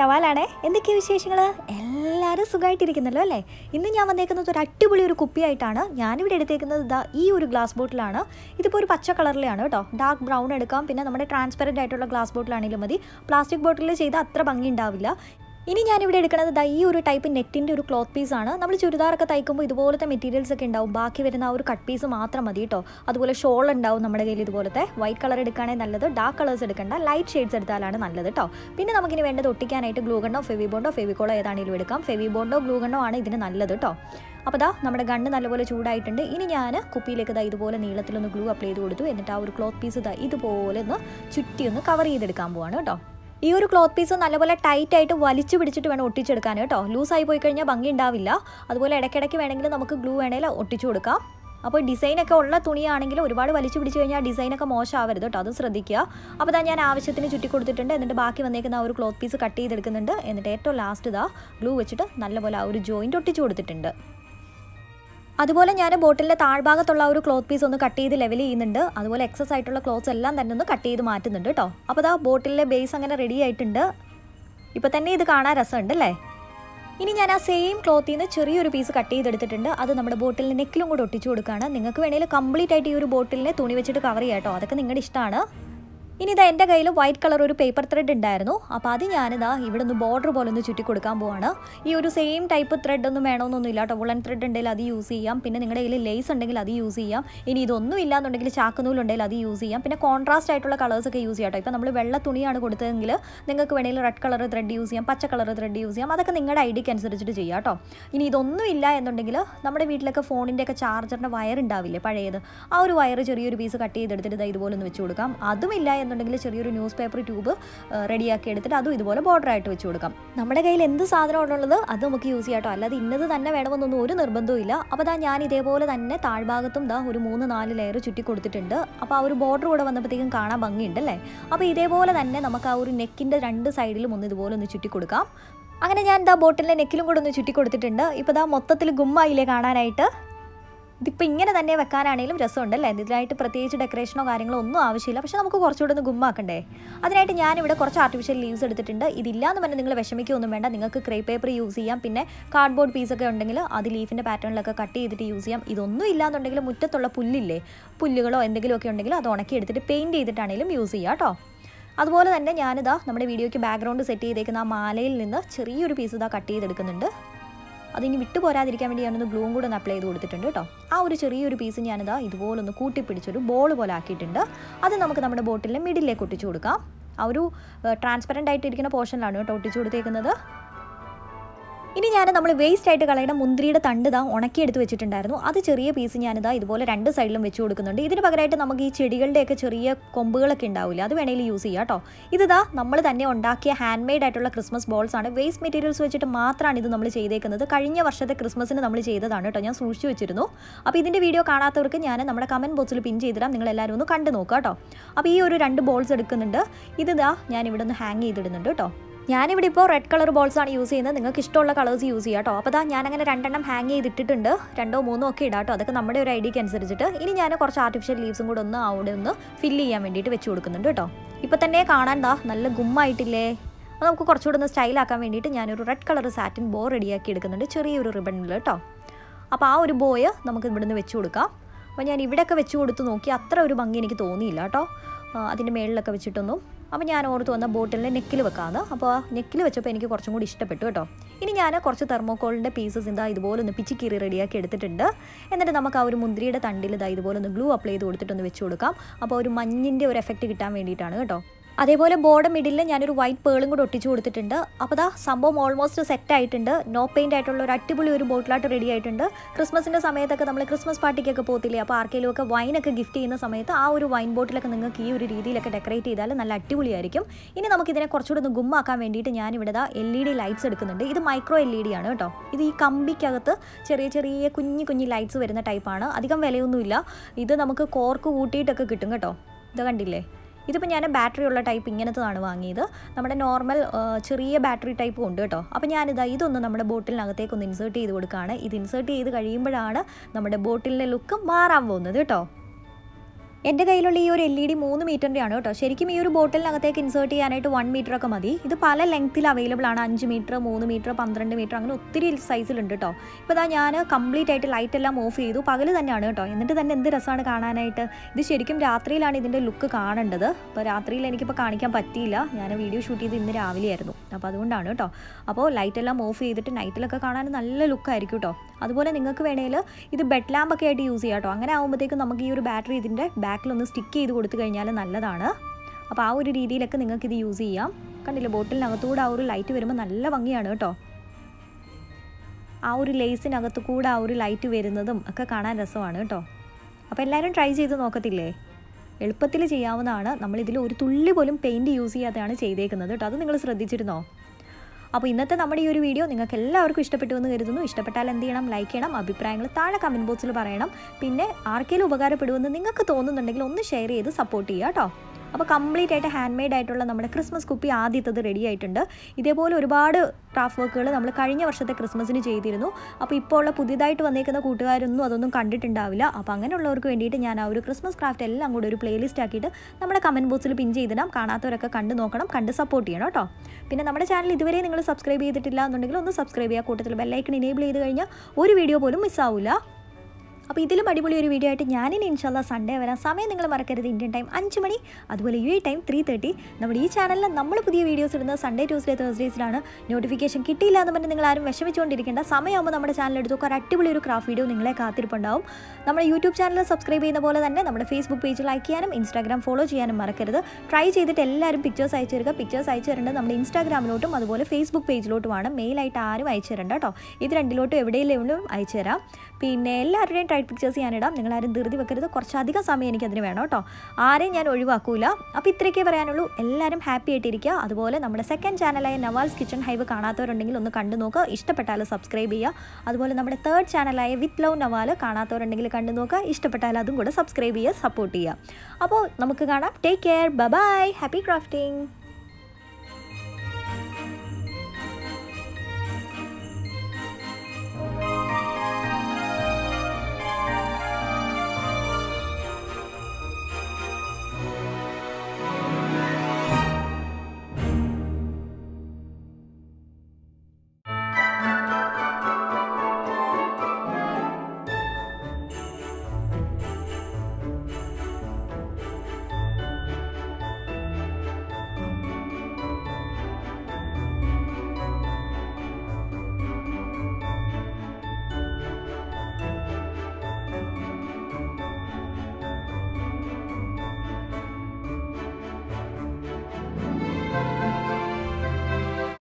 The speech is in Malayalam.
ഷവാലാണേ എന്തൊക്കെയാണ് വിശേഷങ്ങൾ എല്ലാവരും സുഖമായിട്ടിരിക്കുന്നല്ലോ അല്ലേ ഇന്ന് ഞാൻ വന്നേക്കുന്നത് ഒരു അടിപൊളി ഒരു കുപ്പിയായിട്ടാണ് ഞാനിവിടെ എടുത്തേക്കുന്നത് ഇതാ ഈ ഒരു ഗ്ലാസ് ബോട്ടിലാണ് ഇതിപ്പോൾ ഒരു പച്ച കളറിലാണ് കേട്ടോ ഡാർക്ക് ബ്രൗൺ എടുക്കാം പിന്നെ നമ്മുടെ ട്രാൻസ്പെറൻറ്റ് ആയിട്ടുള്ള ഗ്ലാസ് ബോട്ടിലാണെങ്കിലും മതി പ്ലാസ്റ്റിക് ബോട്ടിൽ ചെയ്താൽ അത്ര ഭംഗി ഉണ്ടാവില്ല ഇനി ഞാനിവിടെ എടുക്കുന്നത് ദാ ഈ ഒരു ടൈപ്പ് നെറ്റിൻ്റെ ഒരു ക്ലോത്ത് പീസാണ് നമ്മൾ ചുരിദാറൊക്കെ തയ്ക്കുമ്പോൾ ഇതുപോലത്തെ മെറ്റീരിയൽസ് ഒക്കെ ഉണ്ടാവും ബാക്കി വരുന്ന ആ ഒരു കട്ട് പീസ് മാത്രം മതി കേട്ടോ അതുപോലെ ഷോൾ ഉണ്ടാവും നമ്മുടെ കയ്യിൽ ഇതുപോലത്തെ വൈറ്റ് കളർ എടുക്കുകയാണെങ്കിൽ നല്ലത് ഡാർക്ക് കളേഴ്സ് എടുക്കേണ്ട ലൈറ്റ് ഷെയ്ഡ്സ് എടുത്താലാണ് നല്ലത് കേട്ടോ പിന്നെ നമുക്കിനി വേണ്ടത് ഒട്ടിക്കാനായിട്ട് ഗ്ലൂ ഗണ്ണോ ഫെവിബോണ്ടോ ഫെവിക്കോളോ ഏതാണെങ്കിലും എടുക്കാം ഫെവിബോണ്ടോ ഗ്ലൂ ഗണ്ണോ ആണ് ഇതിന് നല്ലത് കേട്ടോ അപ്പോൾ ദാ നമ്മുടെ ഗണ്ണ് നല്ലപോലെ ചൂടായിട്ടുണ്ട് ഇനി ഞാൻ കുപ്പിയിലേക്ക് ദാ ഇതുപോലെ നീളത്തിലൊന്ന് ഗ്ലൂ അപ്ലൈ ചെയ്ത് കൊടുത്തു എന്നിട്ട് ആ ഒരു ക്ലോത്ത് പീസ് ദാ ഇതുപോലെ ഒന്ന് ചുറ്റി ഒന്ന് കവർ ചെയ്തെടുക്കാൻ പോവാണ് കേട്ടോ ഈ ഒരു ക്ലോത്ത് പീസ് നല്ലപോലെ ടൈറ്റ് ആയിട്ട് വലിച്ചു പിടിച്ചിട്ട് വേണം ഒട്ടിച്ചെടുക്കാൻ കേട്ടോ ലൂസായി പോയി കഴിഞ്ഞാൽ ഭംഗി ഉണ്ടാവില്ല അതുപോലെ ഇടയ്ക്കിടയ്ക്ക് വേണമെങ്കിൽ നമുക്ക് ഗ്ലൂ വേണമെങ്കിൽ ഒട്ടിച്ചു കൊടുക്കാം അപ്പോൾ ഡിസൈനൊക്കെ ഉള്ള തുണിയാണെങ്കിൽ ഒരുപാട് വലിച്ചു പിടിച്ച് കഴിഞ്ഞാൽ ഡിസൈനൊക്കെ മോശമാവരുത് കേട്ടോ അത് ശ്രദ്ധിക്കുക അപ്പോൾ ഇതാ ഞാൻ ആവശ്യത്തിന് ചുറ്റി കൊടുത്തിട്ടുണ്ട് എന്നിട്ട് ബാക്കി വന്നേക്കുന്ന ആ ഒരു ക്ലോത്ത് പീസ് കട്ട് ചെയ്തെടുക്കുന്നുണ്ട് എന്നിട്ട് ഏറ്റവും ലാസ്റ്റ് ഇതാ ഗ്ലൂ വെച്ചിട്ട് നല്ലപോലെ ആ ഒരു ജോയിൻറ്റ് ഒട്ടിച്ചു കൊടുത്തിട്ടുണ്ട് അതുപോലെ ഞാൻ ബോട്ടിലിൻ്റെ താഴ്ഭാഗത്തുള്ള ആ ഒരു ക്ലോത്ത് പീസ് ഒന്ന് കട്ട് ചെയ്ത് ലെവൽ ചെയ്യുന്നുണ്ട് അതുപോലെ എക്സസ് ആയിട്ടുള്ള ക്ലോത്ത്സ് എല്ലാം തന്നെ ഒന്ന് കട്ട് ചെയ്ത് മാറ്റുന്നുണ്ട് കേട്ടോ അപ്പോൾ അതാ ബോട്ടിലെ ബേസ് അങ്ങനെ റെഡി ആയിട്ടുണ്ട് ഇപ്പോൾ തന്നെ ഇത് കാണാൻ രസമുണ്ട് അല്ലേ ഇനി ഞാൻ ആ സെയിം ക്ലോത്തിൽ നിന്ന് ചെറിയൊരു പീസ് കട്ട് ചെയ്തെടുത്തിട്ടുണ്ട് അത് നമ്മുടെ ബോട്ടിലിന് നെക്കിലും കൂടെ ഒട്ടിച്ചു കൊടുക്കുകയാണ് നിങ്ങൾക്ക് വേണമെങ്കിൽ കംപ്ലീറ്റ് ആയിട്ട് ഈ ഒരു ബോട്ടിലിനെ തുണി വെച്ചിട്ട് കവർ ചെയ്യാം കേട്ടോ അതൊക്കെ നിങ്ങളുടെ ഇഷ്ടമാണ് ഇനി ഇതാ എൻ്റെ കയ്യിൽ വൈറ്റ് കളർ ഒരു പേപ്പർ ത്രെഡ് ഉണ്ടായിരുന്നു അപ്പോൾ അത് ഞാനിതാ ഇവിടെ നിന്ന് ബോർഡർ പോലെ ഒന്ന് ചുറ്റി കൊടുക്കാൻ പോവാണ് ഈ ഒരു സെയിം ടൈപ്പ് ത്രെഡ് ഒന്നും വേണമെന്നൊന്നും ഇല്ല കേട്ടോ വുളൻ ത്രെഡ് ഉണ്ടെങ്കിൽ അത് യൂസ് ചെയ്യാം പിന്നെ നിങ്ങളുടെ കയ്യിൽ ലേസ് ഉണ്ടെങ്കിൽ അത് യൂസ് ചെയ്യാം ഇനി ഇതൊന്നും ഇല്ലാന്നുണ്ടെങ്കിൽ ചാക്കുനൂലുണ്ടെങ്കിൽ അത് യൂസ് ചെയ്യാം പിന്നെ കോൺട്രാസ്റ്റ് ആയിട്ടുള്ള കളേഴ്സ് ഒക്കെ യൂസ് ചെയ്യാം കേട്ടോ ഇപ്പോൾ നമ്മൾ വെള്ള തുണിയാണ് കൊടുത്തതെങ്കിൽ നിങ്ങൾക്ക് വേണമെങ്കിൽ റെഡ് കളർ ത്രെഡ് യൂസ് ചെയ്യാം പച്ച കളർ ത്രെഡ് യൂസ് ചെയ്യാം അതൊക്കെ നിങ്ങളുടെ ഐഡിയക്ക് അനുസരിച്ചിട്ട് ചെയ്യാം കേട്ടോ ഇനി ഇതൊന്നും ഇല്ല എന്നുണ്ടെങ്കിൽ നമ്മുടെ വീട്ടിലൊക്കെ ഫോണിൻ്റെ ഒക്കെ ചാർജറിൻ്റെ വയർ ഉണ്ടാവില്ലേ പഴയത് ആ ഒരു വയർ ചെറിയൊരു പീസ് കട്ട് ചെയ്തെടുത്തിട്ട് ഇതാ ഇതുപോലെ ഒന്ന് വെച്ച് കൊടുക്കാം അതുമില്ല എന്നുണ്ടെങ്കിൽ ചെറിയൊരു ന്യൂസ് പേപ്പർ ട്യൂബ് റെഡിയാക്കി എടുത്തിട്ട് അതും ഇതുപോലെ ബോർഡർ ആയിട്ട് വെച്ച് കൊടുക്കാം നമ്മുടെ കയ്യിൽ എന്ത് സാധനമാണ് ഉള്ളത് അത് നമുക്ക് യൂസ് ചെയ്യാം കേട്ടോ അല്ലാതെ ഇന്നത് തന്നെ വേണമെന്നൊന്നും ഒരു നിർബന്ധവും ഇല്ല അപ്പോൾ ദാ ഞാൻ ഇതേപോലെ തന്നെ താഴ്ഭാഗത്തും ദാ ഒരു മൂന്ന് നാല് ലെയർ ചുറ്റി കൊടുത്തിട്ടുണ്ട് അപ്പോൾ ആ ഒരു ബോർഡർ കൂടെ വന്നപ്പോഴത്തേക്കും കാണാൻ ഭംഗിയുണ്ടല്ലേ അപ്പോൾ ഇതേപോലെ തന്നെ നമുക്ക് ആ ഒരു നെക്കിൻ്റെ രണ്ട് സൈഡിലും ഒന്ന് ഇതുപോലെ ഒന്ന് ചുറ്റി കൊടുക്കാം അങ്ങനെ ഞാൻ ദാ ബോട്ടിലിൻ്റെ നെക്കിലും കൂടെ ഒന്ന് ചുറ്റി കൊടുത്തിട്ടുണ്ട് ഇപ്പോൾ ദാ മൊത്തത്തിൽ ഗുമ്മായില്ലേ കാണാനായിട്ട് ഇതിപ്പോൾ ഇങ്ങനെ തന്നെ വെക്കാനാണെങ്കിലും രസമുണ്ട് അല്ലേ ഇതിലായിട്ട് പ്രത്യേകിച്ച് ഡെക്കറേഷനോ കാര്യങ്ങളോ ഒന്നും ആവശ്യമില്ല പക്ഷേ നമുക്ക് കുറച്ചുകൂടെ ഒന്ന് ഗുമ്മാക്കണ്ടേ അതിനായിട്ട് ഞാനിവിടെ കുറച്ച് ആർട്ടിഫിഷ്യൽ ലീവ്സ് എടുത്തിട്ടുണ്ട് ഇതില്ലാന്ന് പറഞ്ഞാൽ നിങ്ങൾ വിഷമിക്കൊന്നും വേണ്ട നിങ്ങൾക്ക് ക്രേ പേപ്പർ യൂസ് ചെയ്യാം പിന്നെ കാർഡ്ബോർഡ് പീസൊക്കെ ഉണ്ടെങ്കിൽ അത് ലീഫിൻ്റെ പാറ്റേണിലൊക്കെ കട്ട് ചെയ്തിട്ട് യൂസ് ചെയ്യാം ഇതൊന്നും ഇല്ലാന്നുണ്ടെങ്കിൽ മുറ്റത്തുള്ള പുല്ലില്ലേ പുല്ലുകളോ എന്തെങ്കിലുമൊക്കെ ഉണ്ടെങ്കിൽ അത് ഉണക്കി എടുത്തിട്ട് പെയിൻറ്റ് ചെയ്തിട്ടാണെങ്കിലും യൂസ് ചെയ്യാം കേട്ടോ അതുപോലെ തന്നെ ഞാനിതാ നമ്മുടെ വീഡിയോയ്ക്ക് ബാക്ക്ഗ്രൗണ്ട് സെറ്റ് ചെയ്തേക്കുന്ന ആ മാലയിൽ നിന്ന് ചെറിയൊരു പീസ് ഇതാ കട്ട് ചെയ്തെടുക്കുന്നുണ്ട് അതിനി വിട്ടു പോരാതിരിക്കാൻ വേണ്ടി ഞാനൊന്ന് ഗ്ലൂവും കൂടെ ഒന്ന് അപ്ലൈ ചെയ്ത് കൊടുത്തിട്ടുണ്ട് കേട്ടോ ആ ഒരു ചെറിയൊരു പീസ് ഞാനിതാ ഇതുപോലൊന്ന് കൂട്ടിപ്പിടിച്ചൊരു ബോൾ പോലെ ആക്കിയിട്ടുണ്ട് അത് നമുക്ക് നമ്മുടെ ബോട്ടിലിൻ്റെ മിഡിലേക്ക് ഒട്ടിച്ചു കൊടുക്കാം ആ ഒരു ട്രാൻസ്പെറൻ്റ് ആയിട്ടിരിക്കുന്ന പോർഷനിലാണ് കേട്ടോ ഒട്ടിച്ചു കൊടുത്തേക്കുന്നത് ഇനി ഞാൻ നമ്മൾ വേസ്റ്റ് ആയിട്ട് കളയുന്ന മുന്തിരിയുടെ തണ്ട് ഇതാ ഉണക്കിയെടുത്ത് വെച്ചിട്ടുണ്ടായിരുന്നു അത് ചെറിയ പീസ് ഞാനിതാ ഇതുപോലെ രണ്ട് സൈഡിലും വെച്ച് കൊടുക്കുന്നുണ്ട് ഇതിന് പകരമായിട്ട് നമുക്ക് ഈ ചെടികളുടെയൊക്കെ ചെറിയ കൊമ്പുകളൊക്കെ ഉണ്ടാവില്ല അത് വേണമെങ്കിൽ യൂസ് ചെയ്യാം കേട്ടോ ഇതിതാ നമ്മൾ തന്നെ ഉണ്ടാക്കിയ ഹാൻഡ് മെയ്ഡ് ആയിട്ടുള്ള ക്രിസ്മസ് ബോൾസ് ആണ് വേസ്റ്റ് മെറ്റീരിയൽസ് വെച്ചിട്ട് മാത്രമാണ് ഇത് നമ്മൾ ചെയ്തേക്കുന്നത് കഴിഞ്ഞ വർഷത്തെ ക്രിസ്മസിന് നമ്മൾ ചെയ്തതാണ് കേട്ടോ ഞാൻ സൂക്ഷിച്ചു വെച്ചിരുന്നു അപ്പോൾ ഇതിൻ്റെ വീഡിയോ കാണാത്തവർക്ക് ഞാൻ നമ്മുടെ കമൻറ്റ് ബോക്സിൽ പിൻ ചെയ്തിടാം നിങ്ങൾ എല്ലാവരും ഒന്ന് കണ്ടു നോക്കുക കേട്ടോ അപ്പോൾ ഈ ഒരു രണ്ട് ബോൾസ് എടുക്കുന്നുണ്ട് ഇതിതാ ഞാൻ ഇവിടെ ഒന്ന് ഹാങ് ചെയ്തിടുന്നുണ്ട് കേട്ടോ ഞാനിവിടെ ഇപ്പോൾ റെഡ് കളർ ബോൾസ് ആണ് യൂസ് ചെയ്യുന്നത് നിങ്ങൾക്ക് ഇഷ്ടമുള്ള കളേഴ്സ് യൂസ് ചെയ്യാം കേട്ടോ അപ്പോൾ ദാ ഞാനങ്ങനെ രണ്ടെണ്ണം ഹാങ് ചെയ്തിട്ടിട്ടുണ്ട് രണ്ടോ മൂന്നോ ഒക്കെ ഇടാം കേട്ടോ അതൊക്കെ നമ്മുടെ ഒരു ഐഡിയക്ക് അനുസരിച്ചിട്ട് ഇനി ഞാൻ കുറച്ച് ആർട്ടിഫിഷ്യൽ ലീവ്സും കൂടെ ഒന്ന് അവിടെ ഒന്ന് ഫില്ല് ചെയ്യാൻ വേണ്ടിയിട്ട് വെച്ച് കൊടുക്കുന്നുണ്ട് കേട്ടോ ഇപ്പോൾ തന്നെ കാണാൻ ദാ നല്ല ഗുമ്മായിട്ടില്ലേ അപ്പോൾ നമുക്ക് കുറച്ചുകൂടെ ഒന്ന് സ്റ്റൈലാക്കാൻ വേണ്ടിയിട്ട് ഞാനൊരു റെഡ് കളർ സാറ്റിൻ ബോ റെഡിയാക്കി എടുക്കുന്നുണ്ട് ചെറിയൊരു റിബണിൽ കേട്ടോ അപ്പോൾ ആ ഒരു ബോയ് നമുക്ക് ഇവിടുന്ന് വെച്ച് കൊടുക്കാം അപ്പോൾ ഞാൻ ഇവിടെയൊക്കെ വെച്ച് കൊടുത്ത് നോക്കി അത്ര ഒരു ഭംഗി എനിക്ക് തോന്നിയില്ല കേട്ടോ അതിൻ്റെ മേളിലൊക്കെ വെച്ചിട്ടൊന്നും അപ്പോൾ ഞാൻ ഓർത്ത് വന്ന ബോട്ടിലിൻ്റെ നെക്കിൽ വെക്കാമെന്ന് അപ്പോൾ നെക്കിൽ വെച്ചപ്പോൾ എനിക്ക് കുറച്ചും കൂടി ഇഷ്ടപ്പെട്ടു കേട്ടോ ഇനി ഞാൻ കുറച്ച് തെർമോക്കോളിൻ്റെ പീസസ് ഇതാ ഇതുപോലെ ഒന്ന് പിച്ചിക്കീറി റെഡിയാക്കി എടുത്തിട്ടുണ്ട് എന്നിട്ട് നമുക്ക് ആ ഒരു മുന്തിരിയുടെ തണ്ടിൽ ഇതാ ഇതുപോലെ ഒന്ന് ഗ്ലൂ അപ്ലൈ ചെയ്ത് കൊടുത്തിട്ടൊന്ന് വെച്ച് കൊടുക്കാം അപ്പോൾ ഒരു മഞ്ഞിൻ്റെ ഒരു എഫക്റ്റ് കിട്ടാൻ വേണ്ടിയിട്ടാണ് കേട്ടോ അതേപോലെ ബോർഡ് മിഡിൽ ഞാനൊരു വൈറ്റ് പേളും കൂടെ ഒട്ടിച്ചു കൊടുത്തിട്ടുണ്ട് അപ്പോൾ ദാ സംഭവം ഓൾമോസ്റ്റ് സെറ്റ് ആയിട്ടുണ്ട് നോ പെയിൻ്റ് ആയിട്ടുള്ള ഒരു അടിപൊളി ഒരു ബോട്ടിലായിട്ട് റെഡി ആയിട്ടുണ്ട് ക്രിസ്മസിൻ്റെ സമയത്തൊക്കെ നമ്മൾ ക്രിസ്മസ് പാർട്ടിക്കൊക്കെ പോകത്തില്ലേ അപ്പോൾ ആർക്കെങ്കിലും ഒക്കെ വൈനൊക്കെ ഗിഫ്റ്റ് ചെയ്യുന്ന സമയത്ത് ആ ഒരു വൈൻ ബോട്ടിലൊക്കെ നിങ്ങൾക്ക് ഈ ഒരു രീതിയിലൊക്കെ ഡെക്കറേറ്റ് ചെയ്താൽ നല്ല അടിപൊളിയായിരിക്കും ഇനി നമുക്ക് ഇതിനെ കുറച്ചുകൂടെ ഒന്ന് ഗുമ്മാക്കാൻ വേണ്ടിയിട്ട് ഞാനിവിടെ ദാ എൽ ഇ ഡി ലൈറ്റ്സ് എടുക്കുന്നുണ്ട് ഇത് മൈക്രോ എൽ ഇ ഡി ആണ് കേട്ടോ ഇത് ഈ കമ്പിക്കകത്ത് ചെറിയ ചെറിയ കുഞ്ഞു കുഞ്ഞു ലൈറ്റ്സ് വരുന്ന ടൈപ്പാണ് അധികം വിലയൊന്നുമില്ല ഇത് നമുക്ക് കോർക്ക് കൂട്ടിയിട്ടൊക്കെ കിട്ടും കേട്ടോ ഇത് കണ്ടില്ലേ ഇതിപ്പോൾ ഞാൻ ബാറ്ററി ഉള്ള ടൈപ്പ് ഇങ്ങനത്തതാണ് വാങ്ങിയത് നമ്മുടെ നോർമൽ ചെറിയ ബാറ്ററി ടൈപ്പും ഉണ്ട് കേട്ടോ അപ്പോൾ ഞാനിതാ ഇതൊന്ന് നമ്മുടെ ബോട്ടിലിനകത്തേക്ക് ഒന്ന് ഇൻസേർട്ട് ചെയ്ത് കൊടുക്കുകയാണ് ഇത് ഇൻസേർട്ട് ചെയ്ത് കഴിയുമ്പോഴാണ് നമ്മുടെ ബോട്ടിലിൻ്റെ ലുക്ക് മാറാൻ പോകുന്നത് കേട്ടോ എൻ്റെ കയ്യിലുള്ള ഈ ഒരു എൽ ഇ ഡി മൂന്ന് മീറ്ററിൻ്റെ ആണ് കേട്ടോ ശരിക്കും ഈ ഒരു ബോട്ടിലിനകത്തേക്ക് ഇൻസേർട്ട് ചെയ്യാനായിട്ട് വൺ മീറ്റർ ഒക്കെ മതി ഇത് പല ലെങ്ത്തിൽ അവൈലബിൾ ആണ് അഞ്ച് മീറ്റർ മൂന്ന് മീറ്റർ പന്ത്രണ്ട് മീറ്റർ അങ്ങനെ ഒത്തിരി സൈസിലുണ്ട് കേട്ടോ ഇപ്പോൾ ഇതാ ഞാൻ കംപ്ലീറ്റ് ആയിട്ട് ലൈറ്റ് എല്ലാം ഓഫ് ചെയ്തു പകൽ തന്നെയാണ് കേട്ടോ എന്നിട്ട് തന്നെ എന്ത് രസമാണ് കാണാനായിട്ട് ഇത് ശരിക്കും രാത്രിയിലാണ് ഇതിൻ്റെ ലുക്ക് കാണേണ്ടത് അപ്പോൾ രാത്രിയിൽ എനിക്കിപ്പോൾ കാണിക്കാൻ പറ്റിയില്ല ഞാൻ വീഡിയോ ഷൂട്ട് ചെയ്ത് ഇന്ന് രാവിലെയായിരുന്നു അപ്പോൾ അതുകൊണ്ടാണ് കേട്ടോ അപ്പോൾ ലൈറ്റ് എല്ലാം ഓഫ് ചെയ്തിട്ട് നൈറ്റിലൊക്കെ കാണാൻ നല്ല ലുക്കായിരിക്കും കേട്ടോ അതുപോലെ നിങ്ങൾക്ക് വേണേൽ ഇത് ബെഡ് ലാമ്പൊക്കെ ആയിട്ട് യൂസ് ചെയ്യാം കേട്ടോ അങ്ങനെ ആകുമ്പോഴത്തേക്കും നമുക്ക് ഈ ഒരു ബാറ്ററി ഇതിൻ്റെ ബാക്കിലൊന്ന് സ്റ്റിക്ക് ചെയ്ത് കൊടുത്തു കഴിഞ്ഞാൽ നല്ലതാണ് അപ്പോൾ ആ ഒരു രീതിയിലൊക്കെ നിങ്ങൾക്ക് ഇത് യൂസ് ചെയ്യാം കണ്ടില്ലേ ബോട്ടിലിനകത്തൂടെ ആ ഒരു ലൈറ്റ് വരുമ്പോൾ നല്ല ഭംഗിയാണ് കേട്ടോ ആ ഒരു ലേസിനകത്ത് കൂടെ ആ ഒരു ലൈറ്റ് വരുന്നതും ഒക്കെ കാണാൻ രസമാണ് കേട്ടോ അപ്പോൾ എല്ലാവരും ട്രൈ ചെയ്ത് നോക്കത്തില്ലേ എളുപ്പത്തിൽ ചെയ്യാവുന്നതാണ് നമ്മളിതിൽ ഒരു തുള്ളി പോലും പെയിൻറ്റ് യൂസ് ചെയ്യാതെയാണ് ചെയ്തേക്കുന്നത് കേട്ടോ അത് നിങ്ങൾ ശ്രദ്ധിച്ചിരുന്നോ അപ്പോൾ ഇന്നത്തെ നമ്മുടെ ഈ ഒരു വീഡിയോ നിങ്ങൾക്ക് എല്ലാവർക്കും ഇഷ്ടപ്പെട്ടു എന്ന് കരുതുന്നു ഇഷ്ടപ്പെട്ടാൽ എന്ത് ചെയ്യണം ലൈക്ക് ചെയ്യണം അഭിപ്രായങ്ങൾ താഴെ കമൻറ്റ് ബോക്സിൽ പറയണം പിന്നെ ആർക്കെങ്കിലും ഉപകാരപ്പെടുമെന്ന് നിങ്ങൾക്ക് തോന്നുന്നുണ്ടെങ്കിൽ ഒന്ന് ഷെയർ ചെയ്ത് സപ്പോർട്ട് ചെയ്യുക കേട്ടോ അപ്പോൾ കംപ്ലീറ്റ് ആയിട്ട് ഹാൻഡ് മെയ്ഡ് ആയിട്ടുള്ള നമ്മുടെ ക്രിസ്മസ് കുപ്പി ആദ്യത്തത് റെഡി ആയിട്ടുണ്ട് ഇതേപോലെ ഒരുപാട് ക്രാഫ്റ്റ് വർക്കുകൾ നമ്മൾ കഴിഞ്ഞ വർഷത്തെ ക്രിസ്മസിന് ചെയ്തിരുന്നു അപ്പോൾ ഇപ്പോൾ ഉള്ള പുതിയതായിട്ട് വന്നേക്കുന്ന കൂട്ടുകാരൊന്നും അതൊന്നും കണ്ടിട്ടുണ്ടാവില്ല അപ്പോൾ അങ്ങനെയുള്ളവർക്ക് വേണ്ടിയിട്ട് ഞാൻ ആ ഒരു ക്രിസ്മസ് ക്രാഫ്റ്റ് എല്ലാം കൂടി ഒരു പ്ലേലിസ്റ്റ് ആക്കിയിട്ട് നമ്മുടെ കമൻറ്റ് ബോക്സിൽ പിൻ ചെയ്തിടാം കാണാത്തവരൊക്കെ കണ്ടു നോക്കണം കണ്ട് സപ്പോർട്ട് ചെയ്യണം കേട്ടോ പിന്നെ നമ്മുടെ ചാനൽ ഇതുവരെ നിങ്ങൾ സബ്സ്ക്രൈബ് ചെയ്തിട്ടില്ല എന്നുണ്ടെങ്കിൽ ഒന്ന് സബ്സ്ക്രൈബ് ചെയ്യുക കൂട്ടത്തിൽ ബെല്ലൈക്കൺ ഇനേബിൾ ചെയ്ത് കഴിഞ്ഞാൽ ഒരു വീഡിയോ പോലും മിസ്സാവില്ല അപ്പോൾ ഇതിലും അടിപൊളി ഒരു വീഡിയോ ആയിട്ട് ഞാനിനി ഇൻഷാല്ല സൺഡേ വരാം സമയം നിങ്ങൾ മറക്കരുത് ഇന്ത്യൻ ടൈം അഞ്ച് മണി അതുപോലെ U A time three thirty നമ്മുടെ ഈ ചാനലിൽ നമ്മൾ പുതിയ വീഡിയോസ് ഇടുന്നത് സൺഡേ ട്യൂസ്ഡേ തേഴ്സ്ഡേസിലാണ് നോട്ടിഫിക്കേഷൻ കിട്ടിയില്ല എന്ന് പറഞ്ഞ് നിങ്ങൾ ആരും വിഷമിച്ചുകൊണ്ടിരിക്കേണ്ട സമയമാകുമ്പോൾ നമ്മുടെ ചാനൽ എടുത്ത് ഒരു അടിപൊളി ഒരു ക്രാഫ്റ്റ് വീഡിയോ നിങ്ങളെ കാത്തിരിപ്പുണ്ടാവും നമ്മുടെ യൂട്യൂബ് ചാനൽ സബ്സ്ക്രൈബ് ചെയ്യുന്ന പോലെ തന്നെ നമ്മുടെ ഫേസ്ബുക്ക് പേജ് ലൈക്ക് ചെയ്യാനും ഇൻസ്റ്റാഗ്രാം ഫോളോ ചെയ്യാനും മറക്കരുത് ട്രൈ ചെയ്തിട്ട് എല്ലാവരും പിക്ചേഴ്സ് അയച്ചു തരിക പിക്ചേഴ്സ് അയച്ചു തരേണ്ടത് നമ്മുടെ ഇൻസ്റ്റാഗ്രാമിലോട്ടും അതുപോലെ ഫേസ്ബുക്ക് പേജിലോട്ടുമാണ് മെയിലായിട്ട് ആരും അയച്ചു തരണ്ട കേട്ടോ ഇത് രണ്ടിലോട്ടും എവിടെയെങ്കിലും അയച്ചു തരാം പിന്നെ എല്ലാവരുടെയും ടൈറ്റ് പിക്ചേഴ്സ് ഞാനിടാം നിങ്ങളാരും ധൃതി വെക്കരുത് കുറച്ചധികം സമയം എനിക്കതിന് വേണം കേട്ടോ ആരെയും ഞാൻ ഒഴിവാക്കൂല അപ്പോൾ ഇത്രയൊക്കെ പറയാനുള്ളൂ എല്ലാവരും ഹാപ്പി ആയിട്ടിരിക്കുക അതുപോലെ നമ്മുടെ സെക്കൻഡ് ചാനലായ നവാൽസ് കിച്ചൺ ഹൈവ് കാണാത്തവരുണ്ടെങ്കിൽ ഒന്ന് കണ്ടു നോക്കുക ഇഷ്ടപ്പെട്ടാൽ സബ്സ്ക്രൈബ് ചെയ്യുക അതുപോലെ നമ്മുടെ തേർഡ് ചാനലായ വിത്ത് ലവ് നവാൽ കാണാത്തവരുണ്ടെങ്കിൽ കണ്ടു നോക്കുക ഇഷ്ടപ്പെട്ടാൽ അതും കൂടെ സബ്സ്ക്രൈബ് ചെയ്യുക സപ്പോർട്ട് ചെയ്യുക അപ്പോൾ നമുക്ക് കാണാം take care bye happy crafting